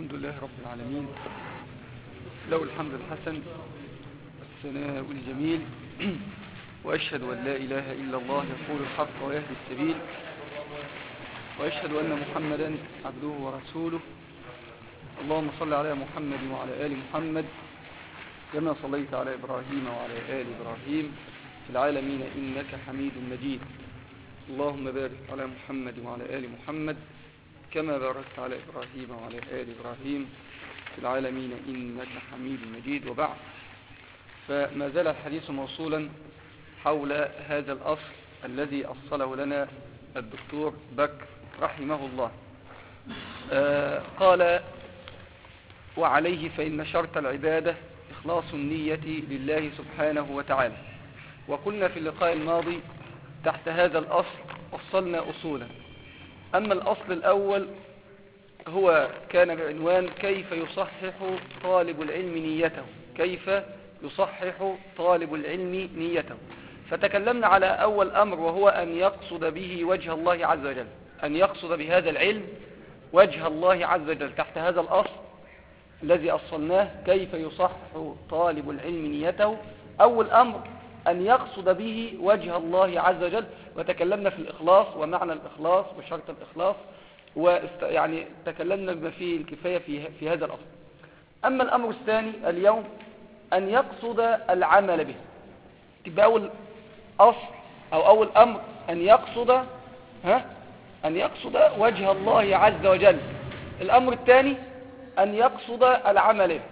الحمد لله رب العالمين له الحمد الحسن والثناء الجميل وأشهد أن لا إله إلا الله يقول الحق ويهدي السبيل وأشهد أن محمدا عبده ورسوله اللهم صل على محمد وعلى آل محمد كما صليت على إبراهيم وعلى آل إبراهيم في العالمين إنك حميد مجيد اللهم بارك على محمد وعلى آل محمد كما باركت على إبراهيم وعلى آل إبراهيم في العالمين إنك حميد مجيد وبعد فما زال الحديث موصولا حول هذا الأصل الذي أصله لنا الدكتور بكر رحمه الله آه قال وعليه فإن شرط العبادة إخلاص النية لله سبحانه وتعالى وقلنا في اللقاء الماضي تحت هذا الأصل وصلنا أصولا أما الأصل الأول هو كان بعنوان كيف يصحح طالب العلم نيته كيف يصحح طالب العلم نيته فتكلمنا على أول أمر وهو أن يقصد به وجه الله عز وجل أن يقصد بهذا العلم وجه الله عز وجل تحت هذا الأصل الذي أصلناه كيف يصحح طالب العلم نيته أول أمر أن يقصد به وجه الله عز وجل وتكلمنا في الإخلاص ومعنى الإخلاص وشرط الإخلاص ويعني تكلمنا بما فيه الكفاية في, في هذا الأصل أما الأمر الثاني اليوم أن يقصد العمل به تبقى أول أصل أو أول أمر أن يقصد ها أن يقصد وجه الله عز وجل الأمر الثاني أن يقصد العمل به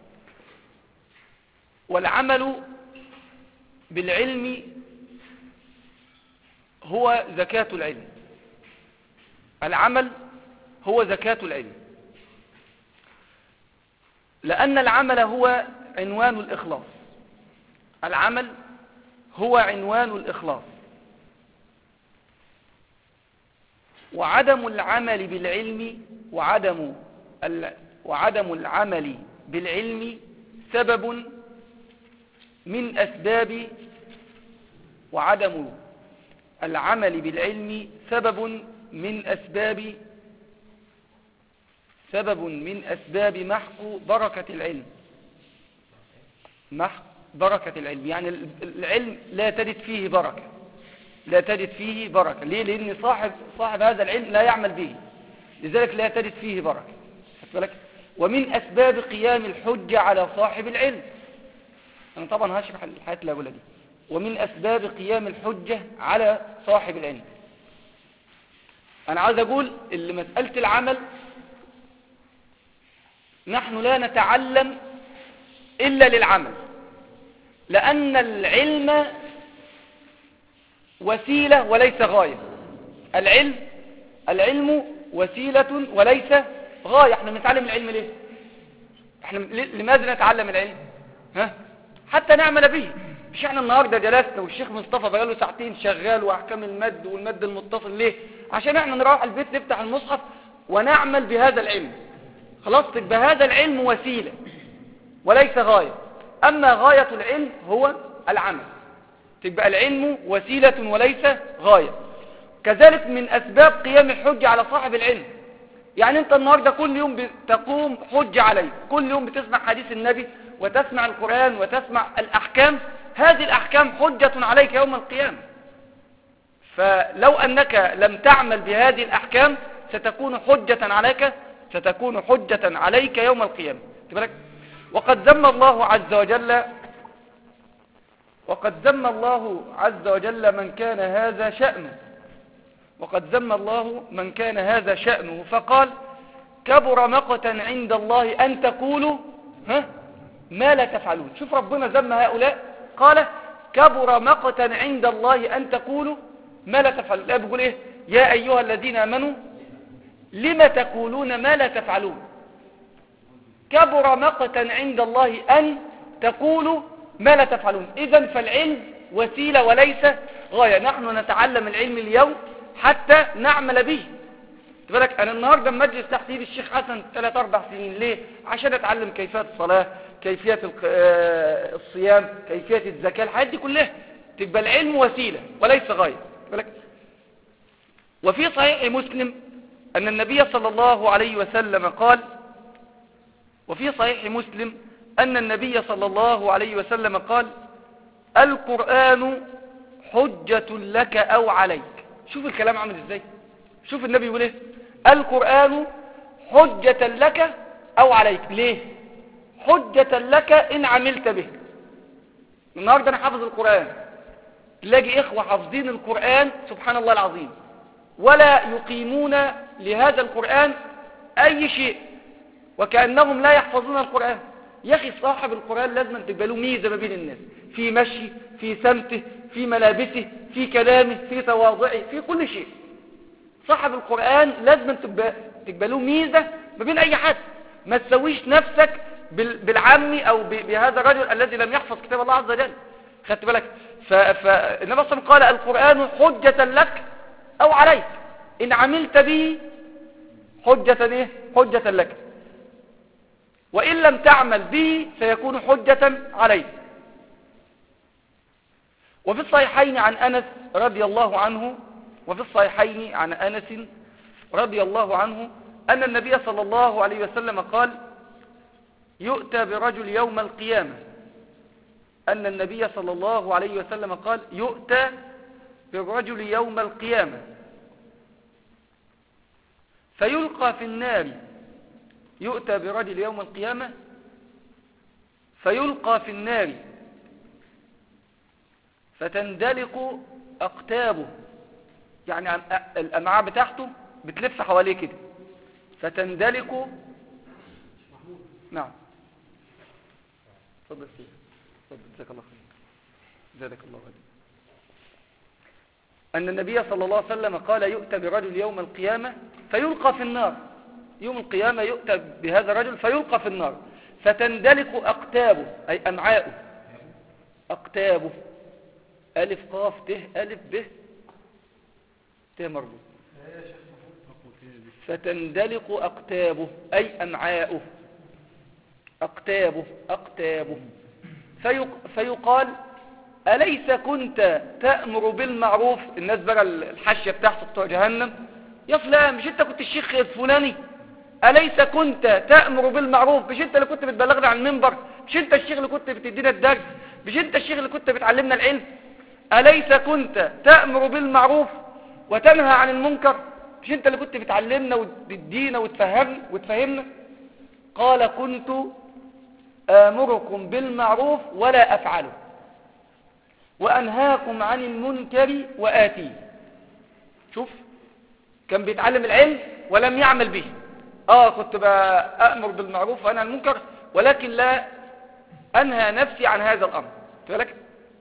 والعمل بالعلم هو زكاة العلم العمل هو زكاة العلم لأن العمل هو عنوان الإخلاص العمل هو عنوان الإخلاص وعدم العمل بالعلم وعدم وعدم العمل بالعلم سبب من أسباب وعدم العمل بالعلم سبب من أسباب سبب من أسباب محو بركة العلم محو بركة العلم يعني العلم لا تجد فيه بركة لا تجد فيه بركة ليه لأن صاحب, صاحب هذا العلم لا يعمل به لذلك لا تجد فيه بركة بالك ومن أسباب قيام الحجة على صاحب العلم أنا طبعا هشرح الحياة الأولى دي ومن أسباب قيام الحجة على صاحب العلم أنا عايز أقول اللي مسألة العمل نحن لا نتعلم إلا للعمل لأن العلم وسيلة وليس غاية العلم العلم وسيلة وليس غاية احنا بنتعلم العلم ليه احنا لماذا نتعلم العلم ها حتى نعمل به مش احنا النهاردة جلسنا والشيخ مصطفى بقاله ساعتين شغال واحكام المد والمد المتصل ليه عشان احنا نروح البيت نفتح المصحف ونعمل بهذا العلم خلاص تبقى هذا العلم وسيلة وليس غاية اما غاية العلم هو العمل تبقى العلم وسيلة وليس غاية كذلك من اسباب قيام الحجة على صاحب العلم يعني انت النهاردة كل يوم تقوم حجة عليك كل يوم بتسمع حديث النبي وتسمع القرآن وتسمع الأحكام هذه الأحكام حجة عليك يوم القيامة فلو أنك لم تعمل بهذه الأحكام ستكون حجة عليك ستكون حجة عليك يوم القيامة وقد ذم الله عز وجل وقد ذم الله عز وجل من كان هذا شأنه وقد ذم الله من كان هذا شأنه فقال كبر مقتا عند الله أن تقولوا ها ما لا تفعلون شوف ربنا ذم هؤلاء قال كبر مقتا عند الله أن تقولوا ما لا تفعلون لا بيقول إيه يا أيها الذين آمنوا لم تقولون ما لا تفعلون كبر مقتا عند الله أن تقولوا ما لا تفعلون إذا فالعلم وسيلة وليس غاية نحن نتعلم العلم اليوم حتى نعمل به بالك أنا النهاردة مجلس تحت ايد الشيخ حسن ثلاث أربع سنين ليه عشان أتعلم كيفية الصلاة كيفية الصيام كيفية الزكاة الحاجات دي كلها تبقى العلم وسيلة وليس غاية بالك وفي صحيح مسلم أن النبي صلى الله عليه وسلم قال وفي صحيح مسلم أن النبي صلى الله عليه وسلم قال القرآن حجة لك أو عليك شوف الكلام عامل ازاي شوف النبي يقول ايه القرآن حجة لك أو عليك ليه حجة لك إن عملت به النهاردة أنا حافظ القرآن تلاقي إخوة حافظين القرآن سبحان الله العظيم ولا يقيمون لهذا القرآن أي شيء وكأنهم لا يحفظون القرآن يا أخي صاحب القرآن لازم تقبلوا ميزة ما بين الناس في مشي في سمته في ملابسه في كلامه في تواضعه في كل شيء صاحب القرآن لازم تقبلوه ميزة ما بين أي حد ما تسويش نفسك بالعمي أو بهذا الرجل الذي لم يحفظ كتاب الله عز وجل خدت بالك فالنبي صلى الله عليه وسلم قال القرآن حجة لك أو عليك إن عملت به حجة إيه؟ حجة لك وإن لم تعمل به سيكون حجة عليك وفي الصحيحين عن أنس رضي الله عنه وفي الصحيحين عن أنس رضي الله عنه أن النبي صلى الله عليه وسلم قال يؤتى برجل يوم القيامة أن النبي صلى الله عليه وسلم قال يؤتى بالرجل يوم القيامة فيلقى في النار يؤتى برجل يوم القيامة فيلقى في النار فتندلق أقتابه يعني الأمعاء بتاعته بتلف حواليه كده فتندلق نعم تفضل فيه تفضل جزاك الله خير جزاك الله خير أن النبي صلى الله عليه وسلم قال يؤتى برجل يوم القيامة فيلقى في النار يوم القيامة يؤتى بهذا الرجل فيلقى في النار فتندلق أقتابه أي أمعاؤه أقتابه ألف قاف ته ألف ب ته مربوط فتندلق أقتابه أي أمعاؤه أقتابه أقتابه فيق فيقال أليس كنت تأمر بالمعروف الناس بقى الحشية بتاعته بتوع جهنم يا فلان مش انت كنت الشيخ الفلاني أليس كنت تأمر بالمعروف مش انت اللي كنت بتبلغنا عن المنبر مش انت الشيخ اللي كنت بتدينا الدرس مش انت الشيخ اللي كنت بتعلمنا العلم أليس كنت تأمر بالمعروف وتنهى عن المنكر مش انت اللي كنت بتعلمنا وتدينا وتفهمنا وتفهمنا قال كنت آمركم بالمعروف ولا أفعله وأنهاكم عن المنكر وآتيه شوف كان بيتعلم العلم ولم يعمل به آه كنت بأمر بالمعروف وأنهى عن المنكر ولكن لا أنهى نفسي عن هذا الأمر فلك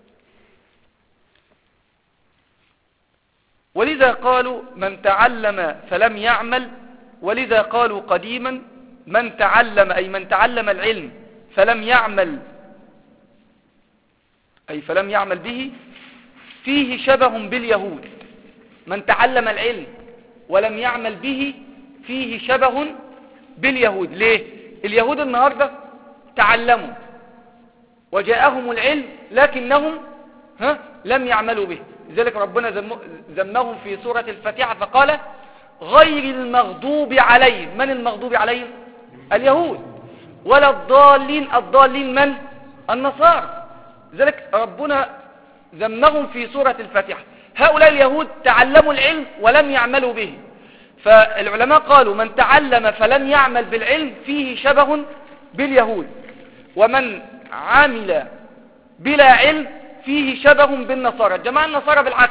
ولذا قالوا من تعلم فلم يعمل ولذا قالوا قديما من تعلم أي من تعلم العلم فلم يعمل أي فلم يعمل به فيه شبه باليهود من تعلم العلم ولم يعمل به فيه شبه باليهود ليه اليهود النهاردة تعلموا وجاءهم العلم لكنهم ها لم يعملوا به لذلك ربنا ذمهم في سورة الفاتحة فقال غير المغضوب عليهم من المغضوب عليهم اليهود ولا الضالين الضالين من النصارى لذلك ربنا ذمهم في سورة الفاتحة هؤلاء اليهود تعلموا العلم ولم يعملوا به فالعلماء قالوا من تعلم فلم يعمل بالعلم فيه شبه باليهود ومن عمل بلا علم فيه شبه بالنصارى الجماعة النصارى بالعكس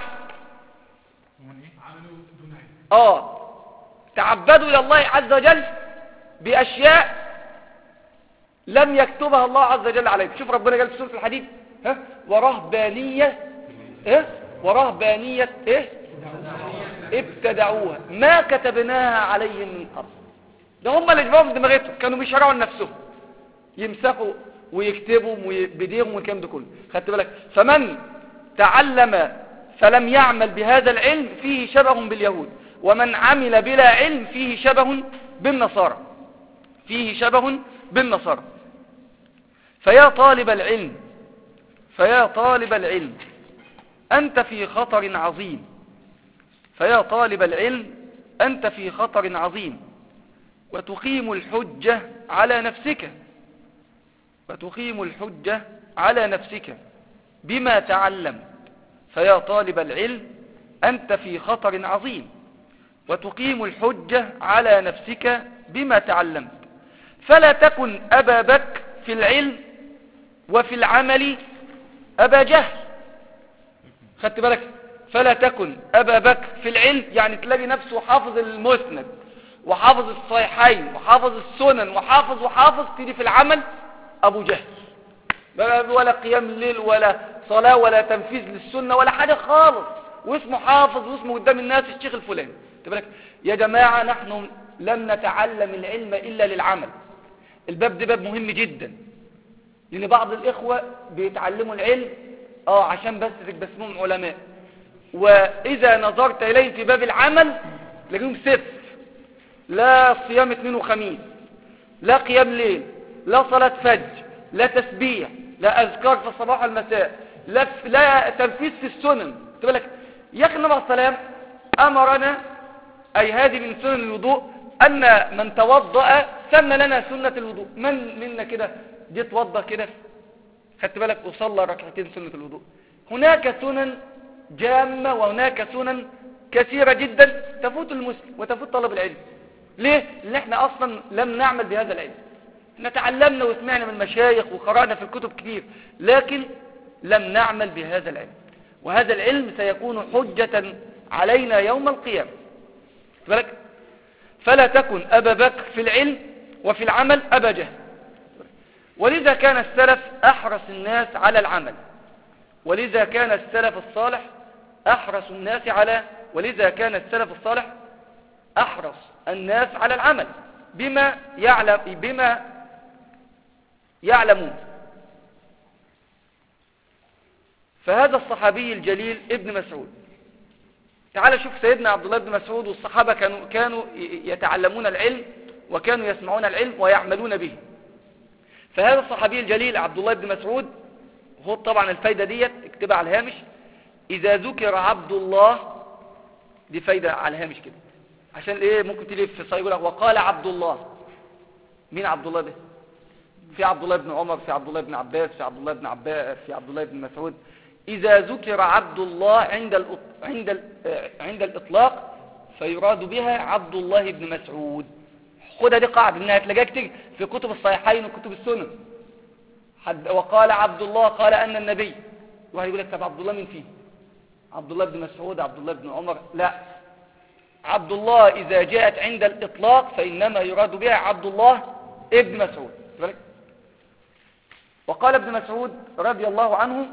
اه تعبدوا الى الله عز وجل باشياء لم يكتبها الله عز وجل عليهم شوف ربنا قال في سورة الحديد ها ورهبانية ايه ورهبانية ايه ابتدعوها ما كتبناها عليهم من قبل ده هم اللي جبوهم دماغتهم كانوا بيشرعوا لنفسهم يمسكوا ويكتبوا بايديهم والكلام ده كله خدت بالك فمن تعلم فلم يعمل بهذا العلم فيه شبه باليهود ومن عمل بلا علم فيه شبه بالنصارى فيه شبه بالنصارى فيا طالب العلم فيا طالب العلم أنت في خطر عظيم فيا طالب العلم أنت في خطر عظيم وتقيم الحجة على نفسك وتقيم الحجة على نفسك بما تعلم فيا طالب العلم أنت في خطر عظيم وتقيم الحجة على نفسك بما تعلمت فلا تكن أبا بكر في العلم وفي العمل أبا جهل خدت بالك فلا تكن أبا بكر في العلم يعني تلاقي نفسه حافظ المسند وحافظ الصحيحين وحافظ السنن وحافظ وحافظ تيجي في العمل أبو جهل ولا قيام الليل ولا صلاة ولا تنفيذ للسنة ولا حاجة خالص واسمه حافظ واسمه قدام الناس الشيخ الفلاني بالك يا جماعة نحن لم نتعلم العلم إلا للعمل الباب ده باب مهم جدا لأن بعض الإخوة بيتعلموا العلم اه عشان بس تبقى اسمهم علماء وإذا نظرت إليهم في باب العمل تلاقيهم صفر لا صيام اثنين وخميس لا قيام ليل لا صلاة فجر لا تسبيح لا أذكار في الصباح والمساء لا, لا تنفيذ في السنن تقول لك يا أخي النبي عليه السلام أمرنا أي هذه من سنن الوضوء أن من توضأ سن لنا سنة الوضوء من منا كده جه توضأ كده خدت بالك وصلى ركعتين سنة الوضوء هناك سنن جامة وهناك سنن كثيرة جدا تفوت المسلم وتفوت طلب العلم ليه؟ لأن احنا أصلا لم نعمل بهذا العلم احنا تعلمنا وسمعنا من مشايخ وقرأنا في الكتب كتير لكن لم نعمل بهذا العلم وهذا العلم سيكون حجة علينا يوم القيامة بالك فلا تكن أبا بكر في العلم وفي العمل أبا جهل ولذا كان السلف أحرص الناس على العمل ولذا كان السلف الصالح أحرص الناس على ولذا كان السلف الصالح أحرص الناس على العمل بما يعلم بما يعلمون فهذا الصحابي الجليل ابن مسعود تعال شوف سيدنا عبد الله بن مسعود والصحابة كانوا, كانوا يتعلمون العلم وكانوا يسمعون العلم ويعملون به فهذا الصحابي الجليل عبد الله بن مسعود هو طبعا الفايدة ديت اكتبها على الهامش إذا ذكر عبد الله دي فايدة على الهامش كده عشان ايه ممكن تيجي في صحيح يقول لك وقال عبد الله مين عبد الله ده في عبد الله بن عمر في عبد الله بن عباس في عبد الله بن عباس في عبد الله بن مسعود إذا ذكر عبد الله عند عند عند الإطلاق فيراد بها عبد الله بن مسعود خدها دي قاعدة إنها تلاقيها كتير في كتب الصحيحين وكتب السنن حد وقال عبد الله قال أن النبي واحد يقول لك طب عبد الله مين فيه عبد الله بن مسعود عبد الله بن عمر لا عبد الله إذا جاءت عند الإطلاق فإنما يراد بها عبد الله ابن مسعود وقال ابن مسعود رضي الله عنه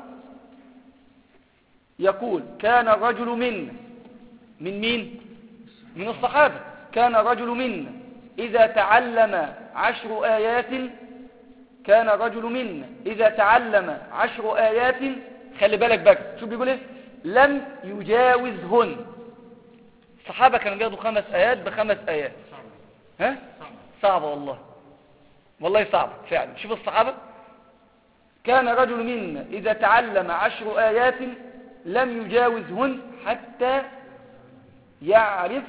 يقول كان الرجل منا من مين من الصحابة كان الرجل منا إذا تعلم عشر آيات كان الرجل منا إذا تعلم عشر آيات خلي بالك بقى شو بيقول ايه لم يجاوزهن الصحابة كانوا بياخدوا خمس آيات بخمس آيات ها صعبة والله والله صعبة فعلا شوف الصحابة كان رجل منا إذا تعلم عشر آيات لم يجاوزهن حتى يعرف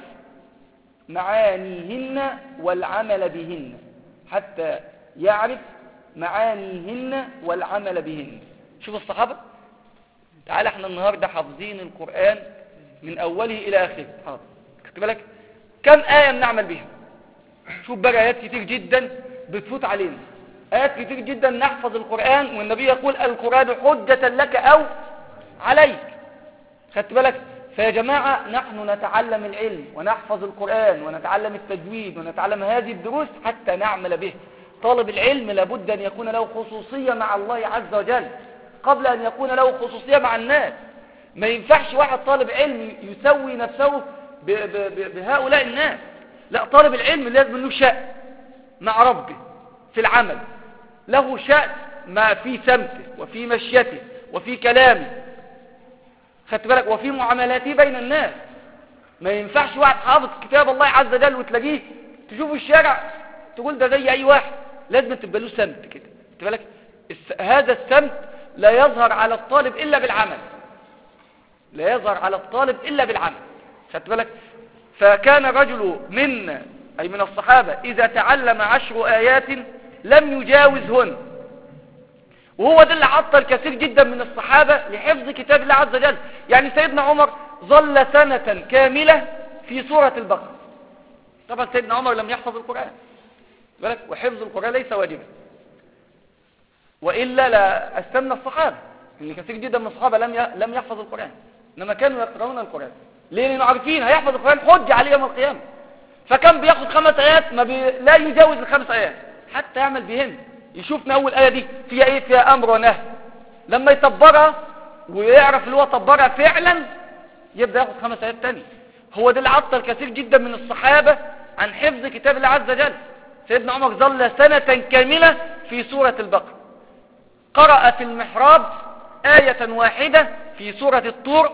معانيهن والعمل بهن حتى يعرف معانيهن والعمل بهن شوف الصحابة تعال احنا النهاردة حافظين القرآن من أوله إلى آخره حاضر خدت بالك كم آية بنعمل بها شوف بقى آيات كتير جدا بتفوت علينا آيات كتير جدا نحفظ القرآن والنبي يقول القرآن حجة لك أو عليك خدت بالك فيا جماعة نحن نتعلم العلم ونحفظ القرآن ونتعلم التجويد ونتعلم هذه الدروس حتى نعمل به طالب العلم لابد أن يكون له خصوصية مع الله عز وجل قبل أن يكون له خصوصية مع الناس ما ينفعش واحد طالب علم يسوي نفسه ب ب بهؤلاء الناس لا طالب العلم لازم له شأن مع ربه في العمل له شأن ما في سمته وفي مشيته وفي كلامه خدت بالك وفي معاملاته بين الناس ما ينفعش واحد حافظ كتاب الله عز وجل وتلاقيه تشوفه الشارع تقول ده زي اي واحد لازم تبقى له سمت كده خدت بالك هذا السمت لا يظهر على الطالب الا بالعمل لا يظهر على الطالب الا بالعمل خدت بالك فكان رجل منا أي من الصحابة إذا تعلم عشر آيات لم يجاوزهن وهو ده اللي عطل كثير جدا من الصحابة لحفظ كتاب الله عز وجل يعني سيدنا عمر ظل سنة كاملة في سورة البقرة طبعا سيدنا عمر لم يحفظ القرآن بالك وحفظ القرآن ليس واجبا وإلا لا استنى الصحابة ان كثير جدا من الصحابة لم ي... لم يحفظ القرآن انما كانوا يقرؤون القرآن ليه لانه عارفين هيحفظ القرآن حج عليه يوم القيامة فكان بياخد خمس آيات ما بي... لا يجاوز الخمس آيات حتى يعمل بهن يشوف من اول آية دي فيها ايه فيها امر ونهي لما يطبرها ويعرف اللي هو طبرها فعلا يبدأ ياخد خمس آيات تانية هو ده اللي عطل كثير جدا من الصحابة عن حفظ كتاب الله عز وجل سيدنا عمر ظل سنة كاملة في سورة البقرة قرأ في المحراب آية واحدة في سورة الطور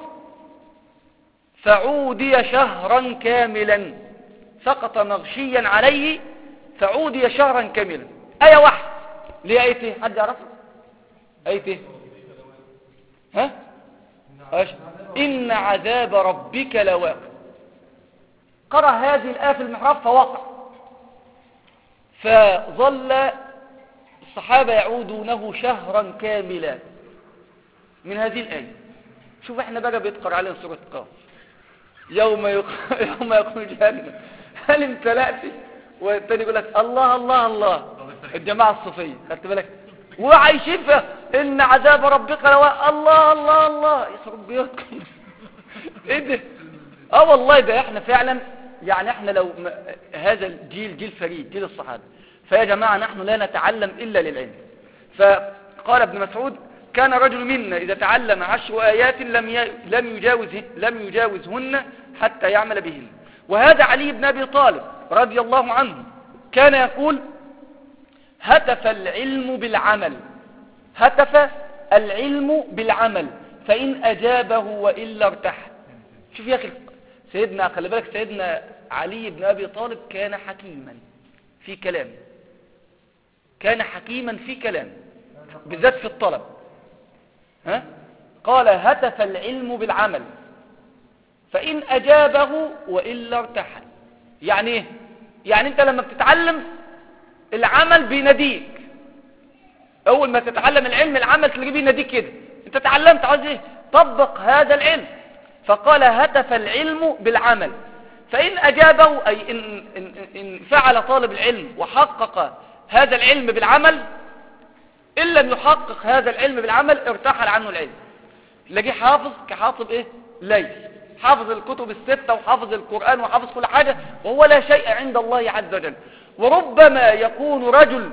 فعودي شهرا كاملا سقط مغشيا عليه فعودي شهرا كاملا آية واحدة ليه آية ايه حد يعرفها آية ايه ها أش... إن عذاب ربك لواقع قرأ هذه الآية في المحراب فوقع فظل الصحابة يعودونه شهرا كاملا من هذه الآية شوف احنا بقى بيتقر علينا سورة قاف يوم يق... يوم يقول جهنم هل امتلأت والتاني يقول لك الله الله الله الجماعة الصوفية خدت بالك وعايشين فيها ان عذاب ربك لو الله الله الله يخرب بيوتكم ايه ده اه والله ده احنا فعلا يعني احنا لو م... هذا الجيل جيل فريد جيل الصحابة فيا جماعة نحن لا نتعلم إلا للعلم فقال ابن مسعود كان رجل منا إذا تعلم عشر آيات لم ي... لم يجاوز لم يجاوزهن حتى يعمل بهن وهذا علي بن أبي طالب رضي الله عنه كان يقول هتف العلم بالعمل هتف العلم بالعمل فإن أجابه وإلا ارتاح شوف يا أخي سيدنا خلي بالك سيدنا علي بن أبي طالب كان حكيما في كلام كان حكيما في كلام بالذات في الطلب ها؟ قال هتف العلم بالعمل فإن أجابه وإلا ارتحل يعني ايه يعني انت لما بتتعلم العمل بيناديك اول ما تتعلم العلم العمل تلاقيه بيناديك كده انت تعلمت عاوز ايه طبق هذا العلم فقال هتف العلم بالعمل فإن أجابه أي إن, إن, إن فعل طالب العلم وحقق هذا العلم بالعمل إن لم يحقق هذا العلم بالعمل ارتحل عنه العلم تلاقيه حافظ كحافظ إيه ليل حافظ الكتب الستة وحافظ القرآن وحافظ كل حاجة وهو لا شيء عند الله عز وجل وربما يكون رجل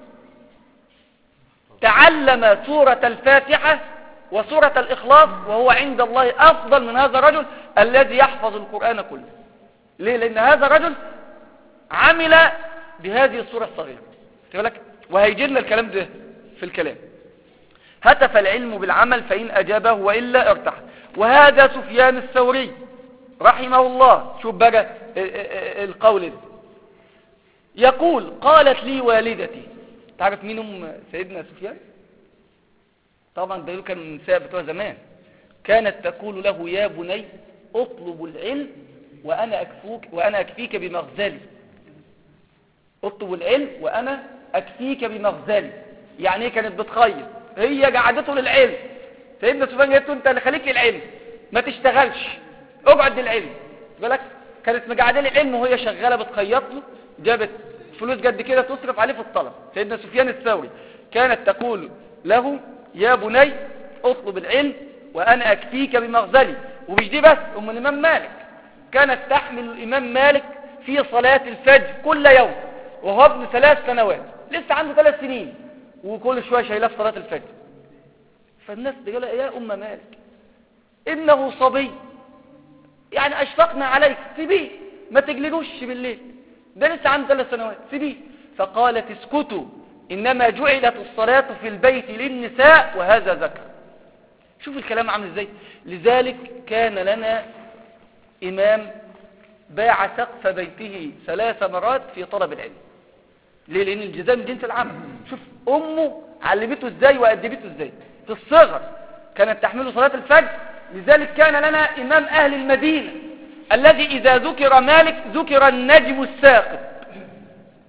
تعلم سورة الفاتحة وسورة الإخلاص وهو عند الله أفضل من هذا الرجل الذي يحفظ القرآن كله ليه لأن هذا الرجل عمل بهذه السورة الصغيرة لك وهيجي لنا الكلام ده في الكلام هتف العلم بالعمل فإن أجابه وإلا ارتاح وهذا سفيان الثوري رحمه الله شوف بقى القول ده يقول قالت لي والدتي تعرف مين ام سيدنا سفيان طبعا ده كان النساء بتوع زمان كانت تقول له يا بني اطلب العلم وانا اكفوك وانا اكفيك بمغزلي اطلب العلم وانا اكفيك بمغزلي يعني ايه كانت بتخيل هي قعدته للعلم سيدنا سفيان قالت له انت اللي خليك للعلم ما تشتغلش اقعد للعلم بالك كانت مقعده للعلم وهي شغاله بتخيط له جابت فلوس قد كده تصرف عليه في الطلب سيدنا سفيان الثوري كانت تقول له يا بني اطلب العلم وانا اكفيك بمغزلي ومش دي بس ام الامام مالك كانت تحمل الامام مالك في صلاة الفجر كل يوم وهو ابن ثلاث سنوات لسه عنده ثلاث سنين وكل شوية شايلاه في صلاة الفجر فالناس قال يا ام مالك انه صبي يعني اشفقنا عليك سيبيه ما تجلدوش بالليل ده لسه عنده ثلاث سنوات سيبيه فقالت اسكتوا انما جعلت الصلاة في البيت للنساء وهذا ذكر شوف الكلام عامل ازاي لذلك كان لنا امام باع سقف بيته ثلاث مرات في طلب العلم ليه لان الجزاء من جنس العمل شوف امه علمته ازاي وادبته ازاي في الصغر كانت تحمله صلاة الفجر لذلك كان لنا امام اهل المدينة الذي اذا ذكر مالك ذكر النجم الساقط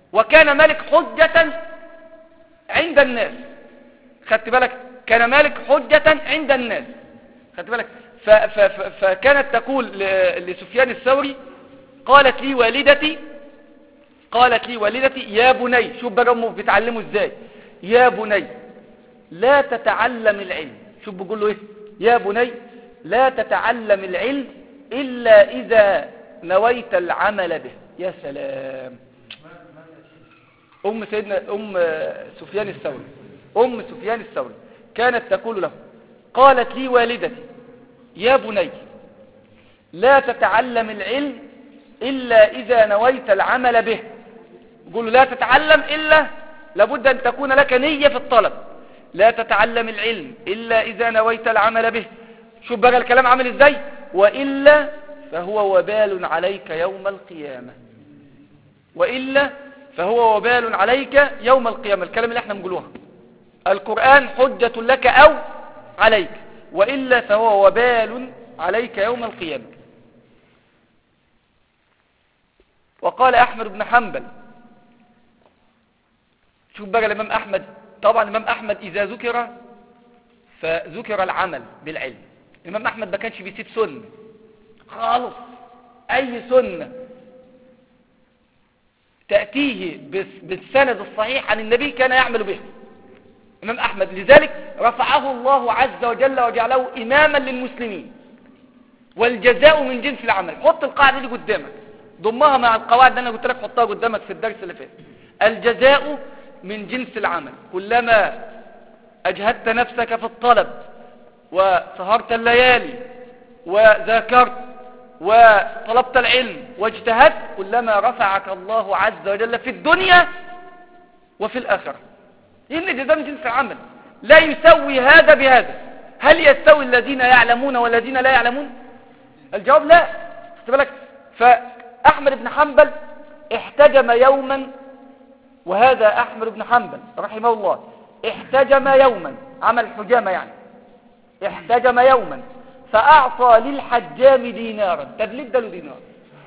وكان مالك حجة عند الناس خدت بالك كان مالك حجة عند الناس خدت بالك ف ف ف فكانت تقول ل- لسفيان الثوري قالت لي والدتي قالت لي والدتي يا بني شوف بقى امه بتعلمه ازاي يا بني لا تتعلم العلم شوف بيقول له ايه يا بني لا تتعلم العلم الا اذا نويت العمل به يا سلام ام سيدنا ام سفيان الثوري ام سفيان الثوري كانت تقول له قالت لي والدتي يا بني لا تتعلم العلم إلا إذا نويت العمل به يقول له لا تتعلم إلا لابد أن تكون لك نية في الطلب لا تتعلم العلم إلا إذا نويت العمل به شوف بقى الكلام عامل إزاي وإلا فهو وبال عليك يوم القيامة وإلا فهو وبال عليك يوم القيامة الكلام اللي احنا بنقولوها القرآن حجة لك أو عليك وإلا فهو وبال عليك يوم القيامة وقال أحمد بن حنبل شوف بقى الإمام أحمد طبعا الإمام أحمد إذا ذكر فذكر العمل بالعلم الإمام أحمد ما كانش بيسيب سنة خالص أي سنة تأتيه بس- بالسند الصحيح عن النبي كان يعمل به الإمام أحمد لذلك رفعه الله عز وجل وجعله إماما للمسلمين والجزاء من جنس العمل حط القاعدة دي قدامك ضمها مع القواعد اللي أنا قلت لك حطها قدامك في الدرس اللي فات الجزاء من جنس العمل كلما أجهدت نفسك في الطلب وسهرت الليالي وذاكرت وطلبت العلم واجتهدت كلما رفعك الله عز وجل في الدنيا وفي الآخرة إن جزاء من جنس العمل لا يسوي هذا بهذا هل يستوي الذين يعلمون والذين لا يعلمون الجواب لا خدت بالك فأحمد بن حنبل احتجم يوما وهذا أحمد بن حنبل رحمه الله احتجم يوما عمل حجامة يعني احتجم يوما فأعطى للحجام دينارا طب ليه اداله دينار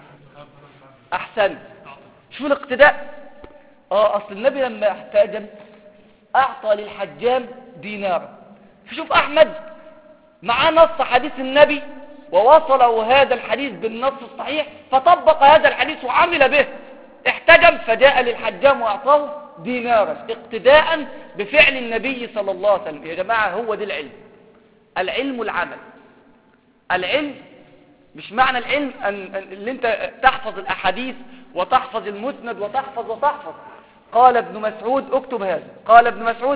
أحسن شوف الاقتداء اه أصل النبي لما احتجم أعطى للحجام دينارا فشوف أحمد معاه نص حديث النبي ووصله هذا الحديث بالنص الصحيح فطبق هذا الحديث وعمل به احتجم فجاء للحجام وأعطاه دينارا اقتداء بفعل النبي صلى الله عليه وسلم يا جماعة هو دي العلم العلم العمل العلم مش معنى العلم أن أن- اللي انت تحفظ الأحاديث وتحفظ المسند وتحفظ وتحفظ قال ابن مسعود اكتب هذا قال ابن مسعود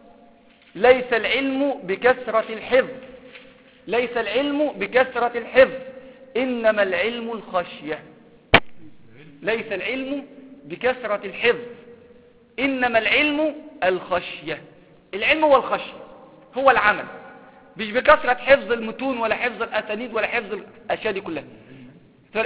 ليس العلم بكثرة الحفظ ليس العلم بكثرة الحفظ إنما العلم الخشية ليس العلم بكثرة الحفظ إنما العلم الخشية العلم هو الخشية هو العمل مش بكثرة حفظ المتون ولا حفظ الأسانيد ولا حفظ الأشياء دي كلها ف-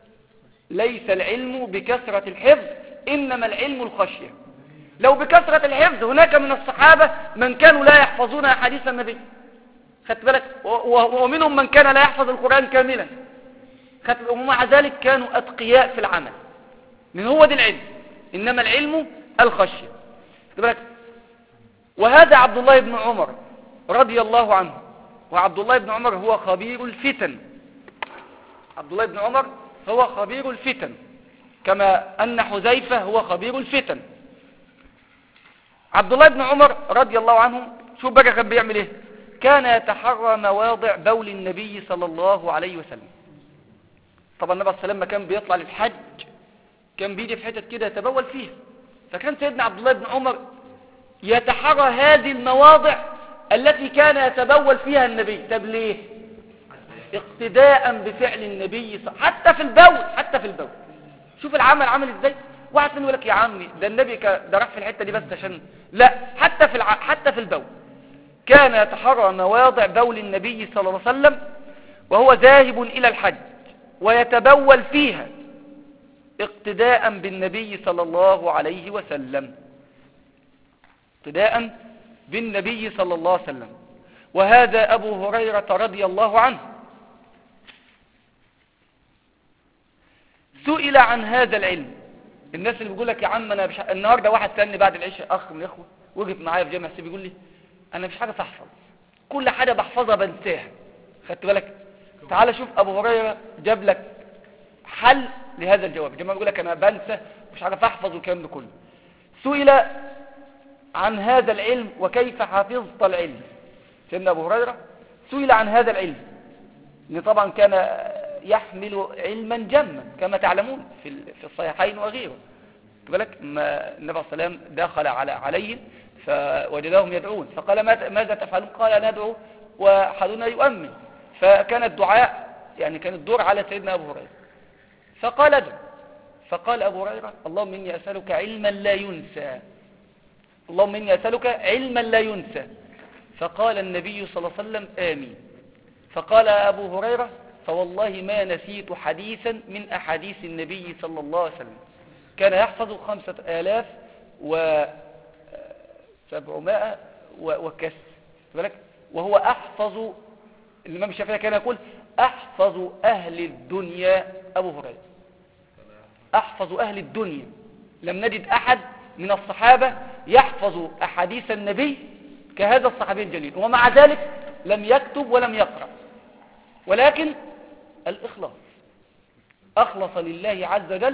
ليس العلم بكثرة الحفظ إنما العلم الخشية لو بكثرة الحفظ هناك من الصحابة من كانوا لا يحفظون أحاديث النبي خدت بالك و- و- ومنهم من كان لا يحفظ القرآن كاملا خدت بالك؟ ومع ذلك كانوا أتقياء في العمل من هو دي العلم إنما العلم الخشية خدت بالك وهذا عبد الله بن عمر رضي الله عنه وعبد الله بن عمر هو خبير الفتن عبد الله بن عمر هو خبير الفتن كما أن حذيفة هو خبير الفتن عبد الله بن عمر رضي الله عنه شوف بقى كان بيعمل ايه كان يتحرى مواضع بول النبي صلى الله عليه وسلم طبعا النبي صلى الله عليه وسلم كان بيطلع للحج كان بيجي في حتت كده يتبول فيها فكان سيدنا عبد الله بن عمر يتحرى هذه المواضع التي كان يتبول فيها النبي طب ليه اقتداء بفعل النبي صلى حتى في البول حتى في البول شوف العمل عامل ازاي واحد منهم يقول لك يا عمي ده النبي كا- ده راح في الحته دي بس عشان لا حتى في الع... حتى في البول كان يتحرى مواضع بول النبي صلى الله عليه وسلم وهو ذاهب الى الحج ويتبول فيها اقتداء بالنبي صلى الله عليه وسلم اقتداء بالنبي صلى الله عليه وسلم وهذا أبو هريرة رضي الله عنه سئل عن هذا العلم الناس اللي بيقول لك يا عم انا مش النهارده واحد سالني بعد العشاء اخ من الاخوه وقف معايا في جامع السيف بيقول لي انا مش عارف احفظ كل حاجه بحفظها بنساها خدت بالك تعال شوف ابو هريره جاب لك حل لهذا الجواب جماعه بيقول لك انا بنسى مش عارف احفظ والكلام ده كله سئل عن هذا العلم وكيف حفظت العلم سيدنا ابو هريره سئل عن هذا العلم لان طبعا كان يحمل علما جما كما تعلمون في في الصحيحين وغيره بالك ما النبي صلى الله عليه وسلم دخل على عليهم فوجدهم يدعون فقال ماذا تفعلون قال ندعو وحدنا يؤمن فكان الدعاء يعني كان الدور على سيدنا ابو هريره فقال ادعو فقال ابو هريره اللهم اني اسالك علما لا ينسى اللهم اني اسالك علما لا ينسى فقال النبي صلى الله عليه وسلم امين فقال ابو هريره فوالله ما نسيت حديثا من أحاديث النبي صلى الله عليه وسلم كان يحفظ خمسة آلاف وسبعمائة وكسر بالك وهو أحفظ الإمام الشافعي كان يقول أحفظ أهل الدنيا أبو هريرة أحفظ أهل الدنيا لم نجد أحد من الصحابة يحفظ أحاديث النبي كهذا الصحابي الجليل ومع ذلك لم يكتب ولم يقرأ ولكن الإخلاص أخلص لله عز وجل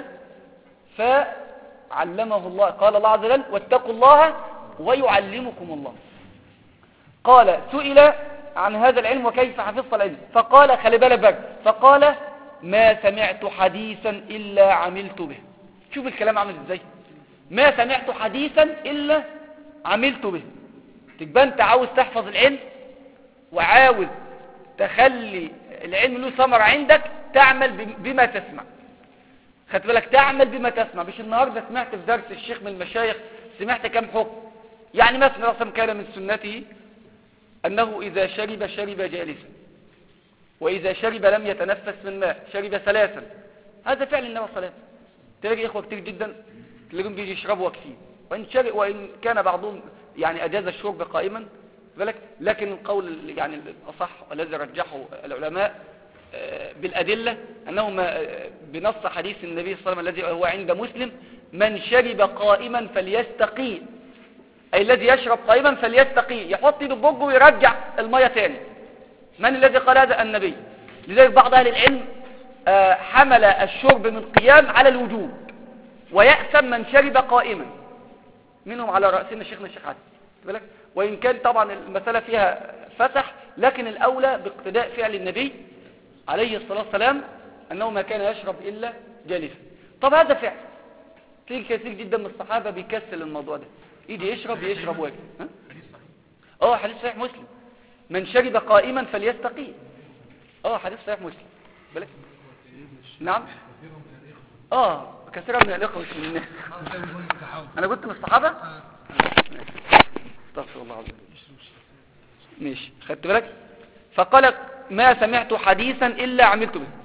فعلمه الله قال الله عز وجل واتقوا الله ويعلمكم الله قال سئل عن هذا العلم وكيف حفظت العلم فقال خلي بالك بقى فقال ما سمعت حديثا إلا عملت به شوف الكلام عامل ازاي ما سمعت حديثا إلا عملت به تبقى انت عاوز تحفظ العلم وعاوز تخلي العلم له ثمرة عندك تعمل بما تسمع خدت بالك تعمل بما تسمع مش النهاردة سمعت في درس الشيخ من المشايخ سمعت كم حكم يعني مثلا رسم كان من سنته أنه إذا شرب شرب جالسا وإذا شرب لم يتنفس من ماء شرب ثلاثا هذا فعل النبي صلى الله عليه وسلم تلاقي إخوة كتير جدا تلاقيهم بيجي يشربوا واقفين وإن, شرب وإن كان بعضهم يعني أجاز الشرب قائما بالك لكن القول يعني الأصح الذي رجحه العلماء بالأدلة أنه بنص حديث النبي صلى الله عليه وسلم الذي هو عند مسلم من شرب قائما فليستقي أي الذي يشرب قائما فليستقي يحط يده بوجه ويرجع المية تاني من الذي قال هذا النبي لذلك بعض أهل العلم حمل الشرب من قيام على الوجوب ويأسم من شرب قائما منهم على رأسنا شيخنا الشيخ عدي بالك وإن كان طبعا المسألة فيها فتح لكن الأولى باقتداء فعل النبي عليه الصلاة والسلام أنه ما كان يشرب إلا جالسا طب هذا فعل في كثير جدا من الصحابة بيكسل الموضوع ده يجي يشرب يشرب واجب اه حديث صحيح مسلم من شرب قائما فليستقي اه حديث صحيح مسلم بالك نعم اه كثيرا من الاخوه مش من الناس انا كنت من الصحابه استغفر الله العظيم ماشي خدت بالك فقال ما سمعت حديثا الا عملت به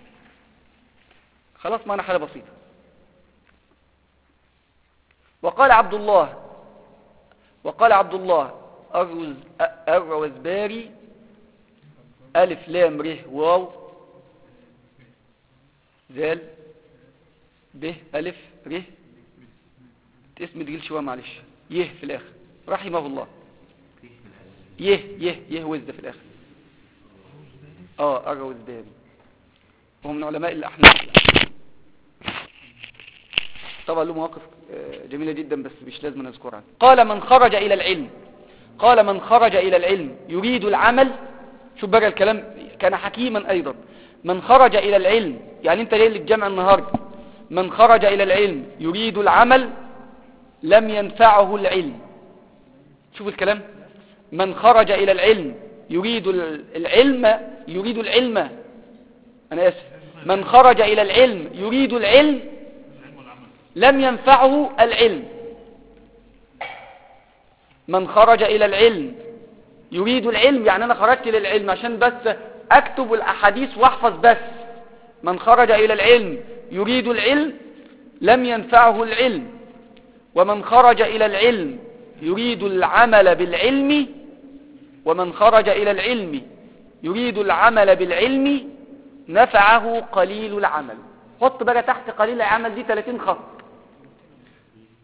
خلاص معنا حاله بسيطه وقال عبد الله وقال عبد الله أروز الروزباري ألف لام ره واو زال ب ألف ره اسم تقيل شوية معلش يه في الآخر رحمه الله يه يه يه وزة في الآخر اه الروزباري وهو من علماء الأحناف طبعا له مواقف جميلة جدا بس مش لازم نذكرها قال من خرج إلى العلم قال من خرج إلى العلم يريد العمل شوف بقى الكلام كان حكيما أيضا من خرج إلى العلم يعني انت ليه الجمع النهاردة من خرج إلى العلم يريد العمل لم ينفعه العلم شوف الكلام من خرج إلى العلم يريد العلم يريد العلم أنا آسف من خرج إلى العلم يريد العلم لم ينفعه العلم من خرج إلى العلم يريد العلم يعني أنا خرجت للعلم عشان بس أكتب الأحاديث واحفظ بس من خرج إلى العلم يريد العلم لم ينفعه العلم ومن خرج إلى العلم يريد العمل بالعلم ومن خرج إلى العلم يريد العمل بالعلم نفعه قليل العمل حط بقى تحت قليل العمل دي 30 خط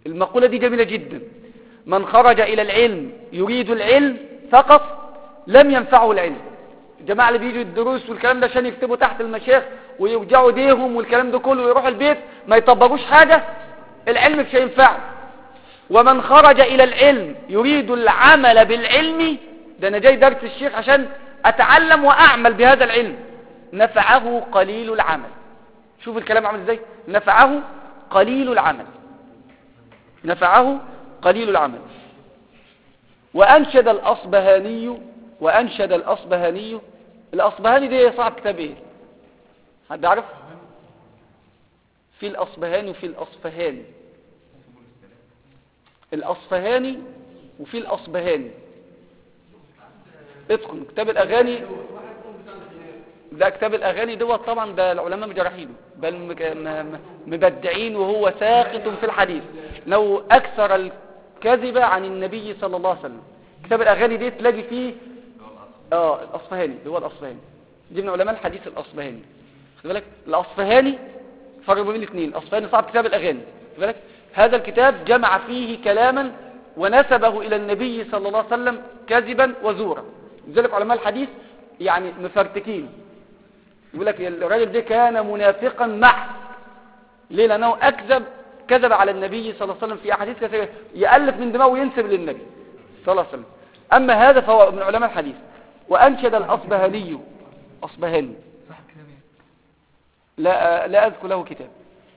المقولة دي جميلة جدا من خرج إلى العلم يريد العلم فقط لم ينفعه العلم الجماعة اللي بيجوا الدروس والكلام ده عشان يكتبوا تحت المشايخ ويرجعوا ديهم والكلام ده كله ويروحوا البيت ما يطبقوش حاجة العلم مش هينفعه ومن خرج إلى العلم يريد العمل بالعلم ده أنا جاي درس الشيخ عشان أتعلم وأعمل بهذا العلم نفعه قليل العمل شوف الكلام عامل ازاي نفعه قليل العمل نفعه قليل العمل وأنشد الأصبهاني وأنشد الأصبهاني الأصبهاني دي صاحب كتاب ايه حد عارف في الأصبهاني وفي الأصفهاني الأصفهاني وفي الأصبهاني اتقن كتاب الأغاني ده كتاب الأغاني دوت طبعا ده العلماء مجرحينه بل مج- م- م- مبدعين وهو ساقط في الحديث لو أكثر الكذب عن النبي صلى الله عليه وسلم كتاب الأغاني دي تلاقي فيه اه الأصفهاني اللي هو الأصفهاني دي من علماء الحديث الأصفهاني خد بالك الأصفهاني فرق بين الاثنين الأصفهاني صاحب كتاب الأغاني خد بالك هذا الكتاب جمع فيه كلاما ونسبه إلى النبي صلى الله عليه وسلم كذبا وزورا لذلك علماء الحديث يعني مفرتكين يقول لك الراجل ده كان منافقا محض ليه لأنه أكذب كذب على النبي صلى الله عليه وسلم في أحاديث كثيرة يألف من دماغه وينسب للنبي صلى الله عليه وسلم أما هذا فهو من علماء الحديث وأنشد الأصبهاني أصبهاني صح كلام ايه لا لا أذكر له كتاب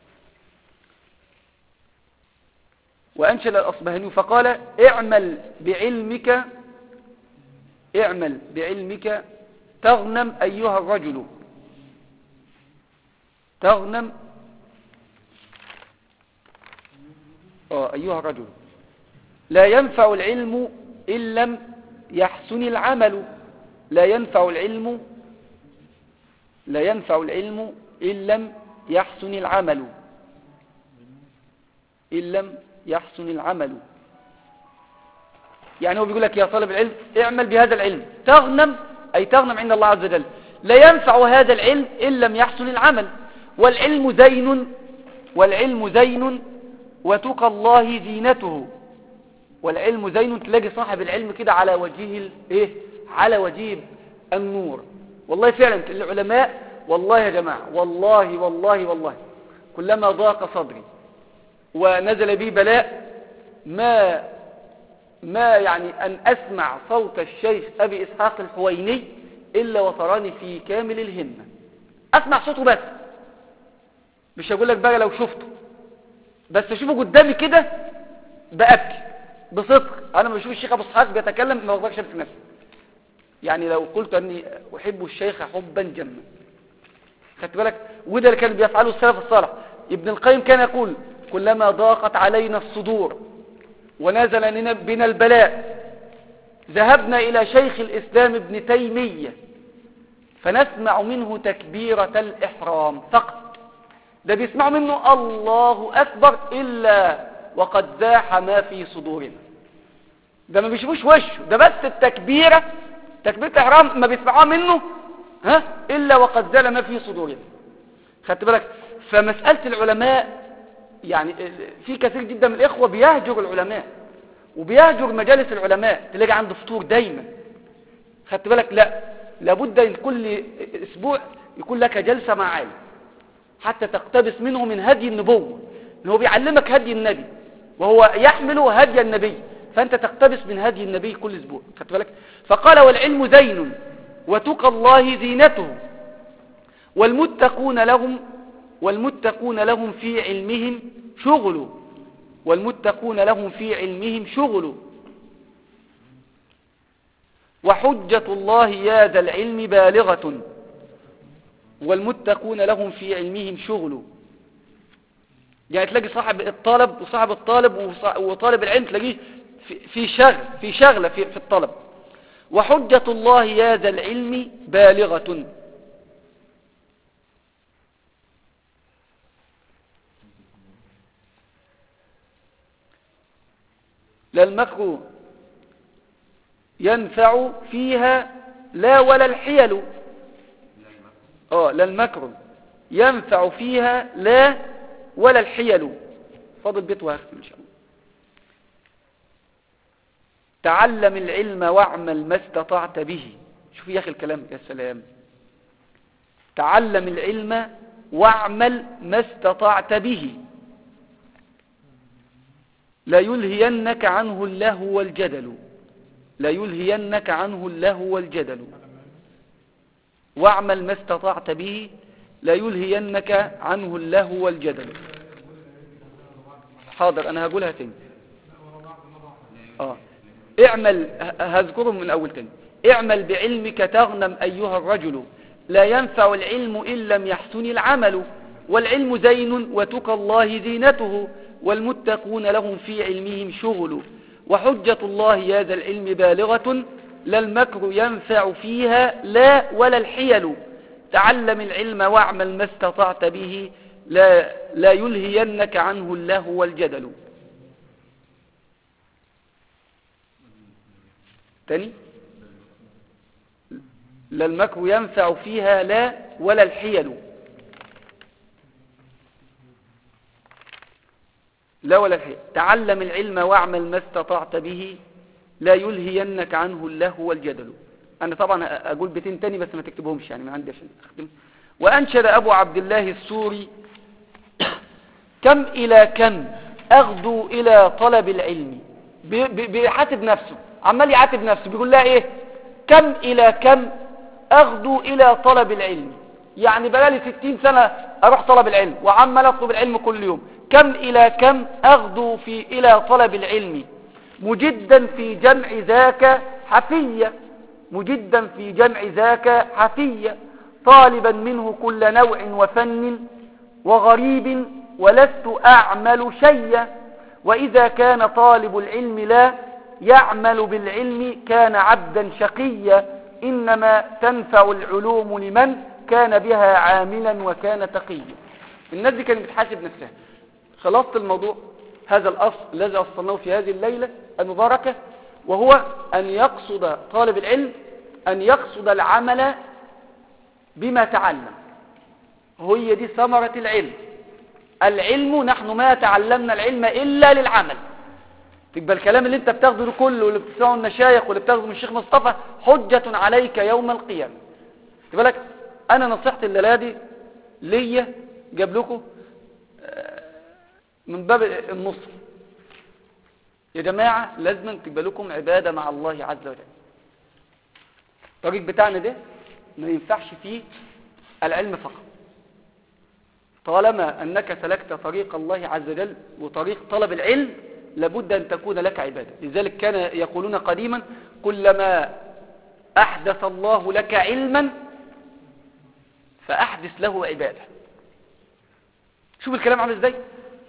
وأنشد الأصبهاني فقال اعمل بعلمك اعمل بعلمك تغنم أيها الرجل تغنم آه أيها الرجل لا ينفع العلم إن لم يحسن العمل لا ينفع العلم لا ينفع العلم إن لم يحسن العمل إن لم يحسن العمل يعني هو بيقول لك يا طالب العلم اعمل بهذا العلم تغنم أي تغنم عند الله عز وجل لا ينفع هذا العلم إن لم يحسن العمل والعلم زين والعلم زين وتقى الله زينته والعلم زين تلاقي صاحب العلم كده على وجهه ال- ايه على وجهه النور والله فعلا العلماء والله يا جماعة والله والله والله كلما ضاق صدري ونزل بي بلاء ما ما يعني أن أسمع صوت الشيخ أبي إسحاق الحويني إلا وتراني في كامل الهمة أسمع صوته بس مش هقول لك بقى لو شفته بس أشوفه قدامي كده بأبكي بصدق أنا لما بشوف الشيخ أبو إسحاق بيتكلم ما بقدرش أمسك نفسي يعني لو قلت أني أحب الشيخ حبا جما خدت بالك وده اللي كان بيفعله السلف الصالح ابن القيم كان يقول كلما ضاقت علينا الصدور ونزل لنا- بنا البلاء ذهبنا إلى شيخ الإسلام ابن تيمية فنسمع منه تكبيرة الإحرام فقط ده بيسمعوا منه الله أكبر إلا وقد زاح ما في صدورنا ده ما بيشوفوش وشه ده بس التكبيرة تكبيرة الإحرام ما بيسمعوها منه ها إلا وقد زال ما في صدورنا خدت بالك فمسألة العلماء يعني في كثير جدا من الإخوة بيهجر العلماء وبيهجر مجالس العلماء تلاقي عنده فطور دايما خدت بالك لا لابد ان كل اسبوع يكون لك جلسة مع عالم حتى تقتبس منه من هدي النبوة ان هو بيعلمك هدي النبي وهو يحمل هدي النبي فانت تقتبس من هدي النبي كل اسبوع خدت بالك فقال والعلم زين وتقى الله زينته والمتقون لهم والمتقون لهم في علمهم شغل والمتقون لهم في علمهم شغل وحجة الله يا ذا العلم بالغة والمتقون لهم في علمهم شغل يعني تلاقي صاحب الطالب وصاحب الطالب وصا- وطالب العلم تلاقيه في- في شغل في شغلة في, في الطلب وحجة الله يا ذا العلم بالغة لا المكر ينفع فيها لا ولا الحيل اه لا المكر ينفع فيها لا ولا الحيل فاضل بيت واختم ان شاء الله تعلم العلم واعمل ما استطعت به شوف يا أخي الكلام يا سلام تعلم العلم واعمل ما استطعت به لا يلهينك عنه اللهو والجدل لا يلهينك عنه اللهو والجدل واعمل ما استطعت به لا يلهينك عنه اللهو والجدل حاضر انا هقولها تاني اه اعمل هذكرهم من اول تاني اعمل بعلمك تغنم ايها الرجل لا ينفع العلم ان لم يحسن العمل والعلم زين وتقى الله زينته والمتقون لهم في علمهم شغل وحجة الله هذا العلم بالغة لا المكر ينفع فيها لا ولا الحيل تعلم العلم واعمل ما استطعت به لا, لا يلهينك عنه الله والجدل تاني لا المكر ينفع فيها لا ولا الحيل لا ولا الحيل تعلم العلم واعمل ما استطعت به لا يلهينك عنه اللهو والجدل أنا طبعا أقول بيتين تاني بس ما تكتبهمش يعني ما عندي عشان أخدم وأنشد أبو عبد الله السوري كم إلى كم أغدو إلى طلب العلم بيحاسب نفسه عمال يعاتب نفسه بيقول لها إيه كم إلى كم أغدو إلى طلب العلم يعني بقالي ستين سنة أروح طلب العلم وعمال أطلب العلم كل يوم كم إلى كم أغدو في إلى طلب العلم مجدا في جمع ذاك حفية مجدا في جمع ذاك حفية طالبا منه كل نوع وفن وغريب ولست أعمل شيئا وإذا كان طالب العلم لا يعمل بالعلم كان عبدا شقيا إنما تنفع العلوم لمن كان بها عاملا وكان تقيا الناس دي كانت بتحاسب نفسها خلصت الموضوع هذا الأصل الذي أصلناه في هذه الليلة المباركة وهو أن يقصد طالب العلم أن يقصد العمل بما تعلم هي دي ثمرة العلم العلم نحن ما تعلمنا العلم إلا للعمل تبقى الكلام اللي انت بتاخده كله واللي بتسمعه المشايخ واللي بتاخده من الشيخ مصطفى حجة عليك يوم القيامة تبقى لك انا نصيحتي الليله دي ليا جاب لكم من باب النصر يا جماعة لازم تبقى لكم عبادة مع الله عز وجل الطريق بتاعنا ده ما ينفعش فيه العلم فقط طالما أنك سلكت طريق الله عز وجل وطريق طلب العلم لابد أن تكون لك عبادة لذلك كان يقولون قديما كلما أحدث الله لك علما فأحدث له عبادة شوف الكلام عامل ازاي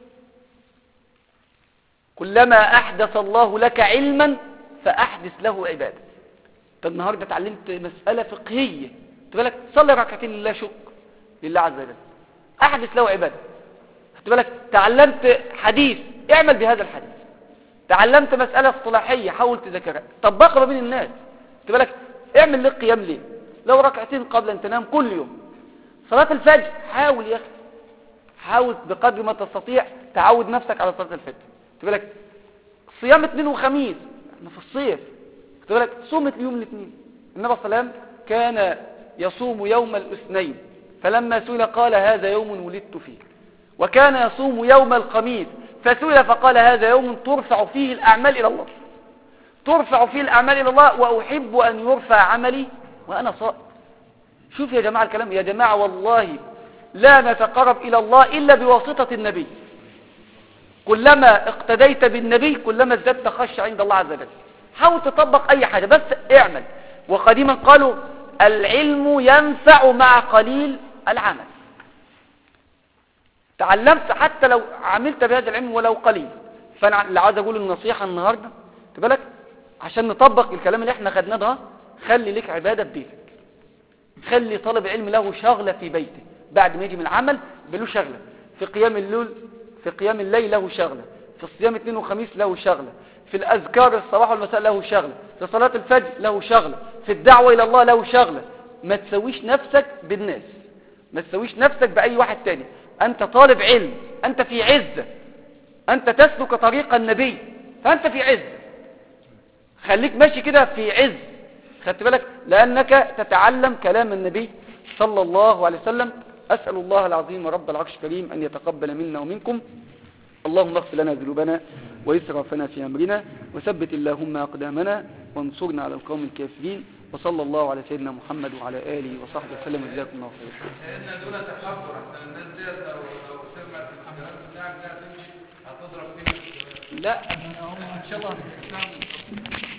كلما أحدث الله لك علما فأحدث له عبادة انت النهاردة اتعلمت مسألة فقهية بالك صلي ركعتين لله شكر لله عز وجل أحدث له عبادة بالك تعلمت حديث اعمل بهذا الحديث تعلمت مسألة اصطلاحية حاول تذكرها طبقها ما بين الناس بالك اعمل لك قيام ليه لو ركعتين قبل أن تنام كل يوم صلاة الفجر حاول يا أخي حاول بقدر ما تستطيع تعود نفسك على صلاة الفجر بالك صيام اثنين وخميس احنا في الصيف بالك صوم يوم الاثنين النبي صلى الله عليه وسلم كان يصوم يوم الاثنين فلما سئل قال هذا يوم ولدت فيه وكان يصوم يوم الخميس فسئل فقال هذا يوم ترفع فيه الأعمال إلى الله ترفع فيه الأعمال إلى الله وأحب أن يرفع عملي وأنا صائم شوف يا جماعة الكلام يا جماعة والله لا نتقرب إلى الله إلا بواسطة النبي كلما اقتديت بالنبي كلما ازددت خشية عند الله عز وجل حاول تطبق أي حاجة بس اعمل وقديما قالوا العلم ينفع مع قليل العمل تعلمت حتى لو عملت بهذا العلم ولو قليل فانا اللي عاوز اقول النصيحة النهاردة تبالك عشان نطبق الكلام اللي احنا خدناه ده خلي لك عبادة في بيتك خلي طالب العلم له شغلة في بيته بعد ما يجي من العمل بله شغلة في قيام الليل في قيام الليل له شغلة في الصيام اثنين وخميس له شغلة في الأذكار الصباح والمساء له شغلة في صلاة الفجر له شغلة في الدعوة إلى الله له شغلة ما تسويش نفسك بالناس ما تسويش نفسك بأي واحد تاني أنت طالب علم أنت في عزة أنت تسلك طريق النبي فأنت في عزة خليك ماشي كده في عز خدت بالك لأنك تتعلم كلام النبي صلى الله عليه وسلم أسأل الله العظيم رب العرش الكريم أن يتقبل منا ومنكم اللهم اغفر لنا ذنوبنا وإسرافنا في أمرنا وثبت اللهم أقدامنا وانصرنا على القوم الكافرين وصلى الله على سيدنا محمد وعلى آله وصحبه وسلم وجزاكم الله خيرا لان دون تحضر احسن الناس ديت لو لو سمعت الكلام بتاعك ده هتمشي هتضرب فيك لا ان شاء الله